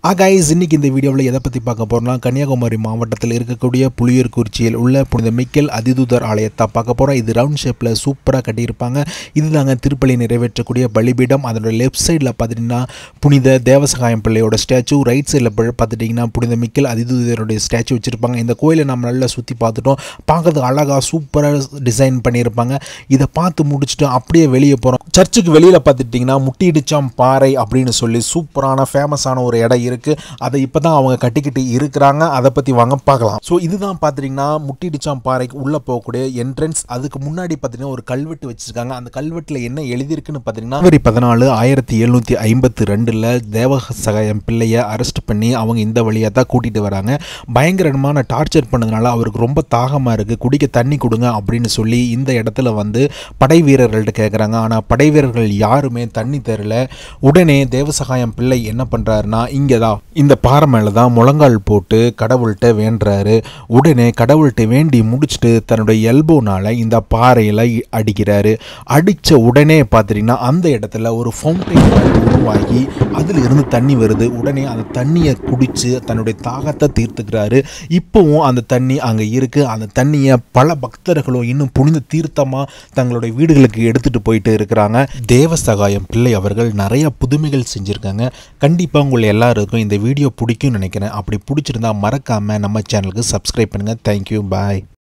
ஆகாய்ஸ் இன்னைக்கு இந்த வீடியோவில் எதை பற்றி பார்க்க போகிறோம்னா கன்னியாகுமரி மாவட்டத்தில் இருக்கக்கூடிய புளியூர்குறிச்சியில் உள்ள புனித மிக்கேல் அதிதூதர் ஆலயத்தை பார்க்க போகிறோம் இது ரவுண்ட் ஷேப்பில் சூப்பராக கட்டியிருப்பாங்க இதுதாங்க திருப்பலி நிறைவேற்றக்கூடிய பலிபீடம் அதோட லெஃப்ட் சைடில் பார்த்துட்டிங்கன்னா புனித தேவசகாயம் பிள்ளையோட ஸ்டாச்சு ரைட் சைடில் பார்த்துட்டிங்கன்னா புனித மிக்கேல் அதிதூதருடைய ஸ்டாச்சு வச்சுருப்பாங்க இந்த கோயிலை நம்ம நல்லா சுற்றி பார்த்துட்டோம் பார்க்கறதுக்கு அழகாக சூப்பராக டிசைன் பண்ணியிருப்பாங்க இதை பார்த்து முடிச்சுட்டு அப்படியே வெளியே போகிறோம் சர்ச்சுக்கு வெளியில் பார்த்துட்டிங்கன்னா முட்டிடிச்சாம் பாறை அப்படின்னு சொல்லி சூப்பரான ஃபேமஸான ஒரு இடம் இருக்குது அதை இப்போ தான் அவங்க கட்டிக்கிட்டு இருக்கிறாங்க அதை பற்றி வாங்க பார்க்கலாம் ஸோ இதுதான் பார்த்துட்டிங்கன்னா முட்டிடிச்சாம் பாறைக்கு உள்ளே போகக்கூடிய என்ட்ரன்ஸ் அதுக்கு முன்னாடி பார்த்தீங்கன்னா ஒரு கல்வெட்டு வச்சுருக்காங்க அந்த கல்வெட்டில் என்ன எழுதியிருக்குன்னு பார்த்தீங்கன்னா ஜனவரி பதினாலு ஆயிரத்தி எழுநூற்றி ஐம்பத்தி ரெண்டில் தேவசகாயம் பிள்ளையை அரெஸ்ட் பண்ணி அவங்க இந்த வழியாக தான் கூட்டிகிட்டு வராங்க பயங்கரமான டார்ச்சர் பண்ணதுனால அவருக்கு ரொம்ப தாகமாக இருக்குது குடிக்க தண்ணி கொடுங்க அப்படின்னு சொல்லி இந்த இடத்துல வந்து படை வீரர்கள்ட்ட கேட்குறாங்க ஆனால் படை வீரர்கள் யாருமே தண்ணி தரல உடனே தேவசகாயம் பிள்ளை என்ன பண்ணுறாருன்னா இங்கே தான் இந்த பாறை மேலே தான் முழங்கால் போட்டு கடவுள்கிட்ட வேண்டுறாரு உடனே கடவுள்கிட்ட வேண்டி முடிச்சுட்டு தன்னுடைய எல்போனால் இந்த பாறையில் அடிக்கிறாரு அடித்த உடனே பார்த்துட்டிங்கன்னா அந்த இடத்துல ஒரு ஃபவுண்டைன் உருவாகி அதில் இருந்து தண்ணி வருது உடனே அந்த தண்ணியை குடித்து தன்னுடைய தாகத்தை தீர்த்துக்கிறாரு இப்போவும் அந்த தண்ணி அங்கே இருக்குது அந்த தண்ணியை பல பக்தர்களும் இன்னும் புனித தீர்த்தமாக தங்களுடைய வீடுகளுக்கு எடுத்துகிட்டு போயிட்டு இருக்கிறாங்க தேவசகாயம் பிள்ளை அவர்கள் நிறைய புதுமைகள் செஞ்சுருக்காங்க கண்டிப்பாக உங்களை எல்லாருக்கும் இந்த வீடியோ பிடிக்கும்னு நினைக்கிறேன் அப்படி பிடிச்சிருந்தா மறக்காமல் நம்ம சேனலுக்கு சப்ஸ்கிரைப் பண்ணுங்கள் தேங்க்யூ பாய்